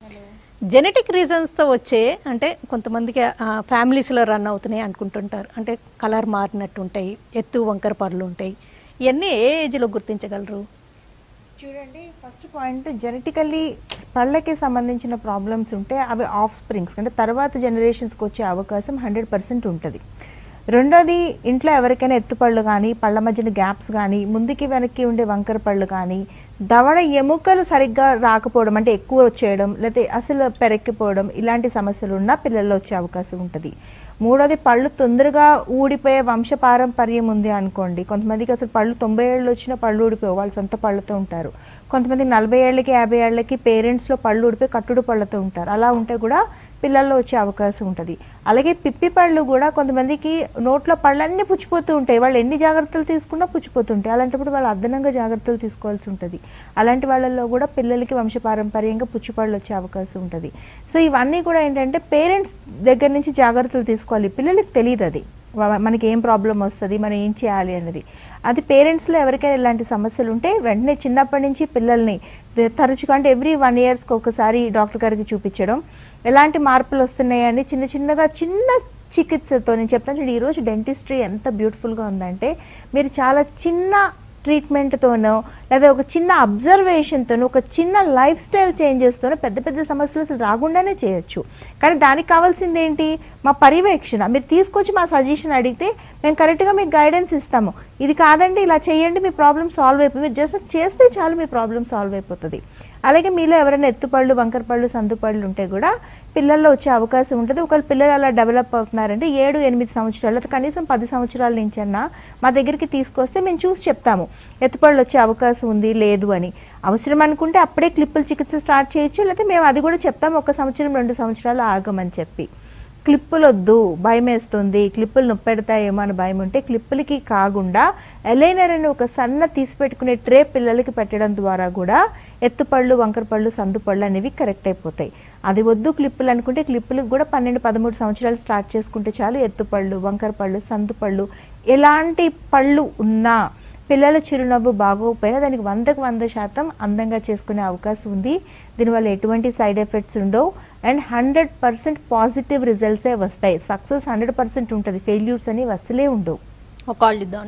genetic రీజన్స్తో వచ్చే అంటే కొంతమందికి ఫ్యామిలీస్లో రన్ అవుతున్నాయి అనుకుంటుంటారు అంటే కలర్ మారినట్టు ఉంటాయి ఎత్తు వంకర పర్లు ఉంటాయి ఇవన్నీ ఏ ఏజ్లో గుర్తించగలరు చూడండి ఫస్ట్ పాయింట్ జెనెటికల్లీ పళ్ళకి సంబంధించిన ప్రాబ్లమ్స్ ఉంటే అవి ఆఫ్ స్ప్రింగ్స్ అంటే తర్వాత జనరేషన్స్కి వచ్చే అవకాశం హండ్రెడ్ పర్సెంట్ ఉంటుంది రెండోది ఇంట్లో ఎవరికైనా ఎత్తుపళ్ళు కానీ పళ్ళ మధ్యన గ్యాప్స్ కానీ ముందుకి వెనక్కి ఉండే వంకర పళ్ళు కానీ దవడ ఎముకలు సరిగ్గా రాకపోవడం అంటే ఎక్కువ వచ్చేయడం లేకపోతే అసలు పెరెక్కిపోవడం ఇలాంటి సమస్యలు ఉన్నా పిల్లల్లో వచ్చే అవకాశం ఉంటుంది మూడోది పళ్ళు తొందరగా ఊడిపోయే వంశ పారంపర్యం ఉంది అనుకోండి కొంతమందికి అసలు పళ్ళు తొంభై ఏళ్ళు వచ్చిన పళ్ళు ఊడిపోయి వాళ్ళు సొంత పళ్ళతో ఉంటారు కొంతమంది నలభై ఏళ్ళకి యాభై ఏళ్ళకి పేరెంట్స్లో పళ్ళు ఊడిపోయి కట్టుడు పళ్ళతో ఉంటారు అలా ఉంటే కూడా పిల్లల్లో వచ్చే అవకాశం ఉంటుంది అలాగే పిప్పి పళ్ళు కూడా కొంతమందికి నోట్లో పళ్ళన్నీ పుచ్చిపోతూ ఉంటాయి వాళ్ళు ఎన్ని జాగ్రత్తలు తీసుకున్నా పుచ్చిపోతుంటాయి అలాంటప్పుడు వాళ్ళు అదనంగా జాగ్రత్తలు తీసుకోవాల్సి ఉంటుంది అలాంటి వాళ్ళల్లో కూడా పిల్లలకి వంశపారంపర్యంగా పుచ్చిపళ్ళు వచ్చే అవకాశం ఉంటుంది సో ఇవన్నీ కూడా ఏంటంటే పేరెంట్స్ దగ్గర నుంచి జాగ్రత్తలు తీసుకోవాలి పిల్లలకి తెలియదు అది వా- మనకి ఏం ప్రాబ్లం వస్తుంది మనం ఏం చేయాలి అన్నది అది పేరెంట్స్లో ఎవరికైనా ఇలాంటి సమస్యలు ఉంటే వెంటనే చిన్నప్పటి నుంచి పిల్లల్ని ద- తరచుగా అంటే ఎవ్రీ వన్ ఇయర్స్కి ఒకసారి డాక్టర్ గారికి చూపించడం ఎలాంటి మార్పులు వస్తున్నాయని చిన్న చిన్నగా చిన్న చికిత్సతో నేను చెప్తాను చూడండి ఈరోజు డెంటిస్ట్రీ ఎంత బ్యూటిఫుల్గా ఉందంటే మీరు చాలా చిన్న ట్రీట్మెంట్తోనో లేదా ఒక చిన్న అబ్జర్వేషన్తోనో ఒక చిన్న లైఫ్ స్టైల్ చేంజెస్తోనో పెద్ద పెద్ద సమస్యలు అసలు రాకుండానే చేయొచ్చు కానీ దానికి కావాల్సింది ఏంటి మా పర్యవేక్షణ మీరు తీసుకొచ్చి మా సజెషన్ అడిగితే మేము కరెక్ట్గా మీకు గైడెన్స్ ఇస్తాము ఇది కాదండి ఇలా చేయండి మీ ప్రాబ్లమ్ సాల్వ్ అయిపోయి మీరు జస్ట్ చేస్తే చాలు మీ ప్రాబ్లమ్ సాల్వ్ అయిపోతుంది అలాగే మీలో ఎవరైనా ఎత్తుపళ్ళు వంకరపళ్ళు సందుపళ్ళు ఉంటే కూడా పిల్లల్లో వచ్చే అవకాశం ఉంటుంది ఒకవేళ పిల్లలు అలా డెవలప్ అవుతున్నారంటే ఏడు ఎనిమిది సంవత్సరాలు లేదా కనీసం పది సంవత్సరాల నుంచి అన్నా మా దగ్గరికి తీసుకొస్తే మేము చూసి చెప్తాము ఎత్తుపళ్ళు వచ్చే అవకాశం ఉంది లేదు అని అవసరం అనుకుంటే అప్పుడే క్లిప్పుల చికిత్స స్టార్ట్ చేయొచ్చు లేకపోతే మేము అది కూడా చెప్తాము ఒక సంవత్సరం రెండు సంవత్సరాలు ఆగమని చెప్పి క్లిప్పులు వద్దు భయం వేస్తుంది క్లిప్పులు నొప్పి పెడతాయేమో అని భయం ఉంటే క్లిప్పులకి కాకుండా ఎలైనర్ అని ఒక సన్న తీసి పెట్టుకునే ట్రే పిల్లలకి పెట్టడం ద్వారా కూడా ఎత్తుపళ్ళు వంకరపళ్ళు సందుపళ్ళు అనేవి కరెక్ట్ అయిపోతాయి అది వద్దు క్లిప్పులు అనుకుంటే క్లిప్పులకు కూడా పన్నెండు పదమూడు సంవత్సరాలు స్టార్ట్ చేసుకుంటే చాలు ఎత్తుపళ్ళు వంకరపళ్ళు సందుపళ్ళు ఎలాంటి పళ్ళు ఉన్నా పిల్లల చిరునవ్వు బాగోకపోయినా దానికి వందకు వంద శాతం అందంగా చేసుకునే అవకాశం ఉంది దీనివల్ల ఎటువంటి సైడ్ ఎఫెక్ట్స్ ఉండవు అండ్ హండ్రెడ్ పర్సెంట్ పాజిటివ్ రిజల్ట్సే వస్తాయి సక్సెస్ హండ్రెడ్ పర్సెంట్ ఉంటుంది ఫెయిల్యూర్స్ అనేవి అసలే ఉండవు ఒక కాల్ ఇద్దాం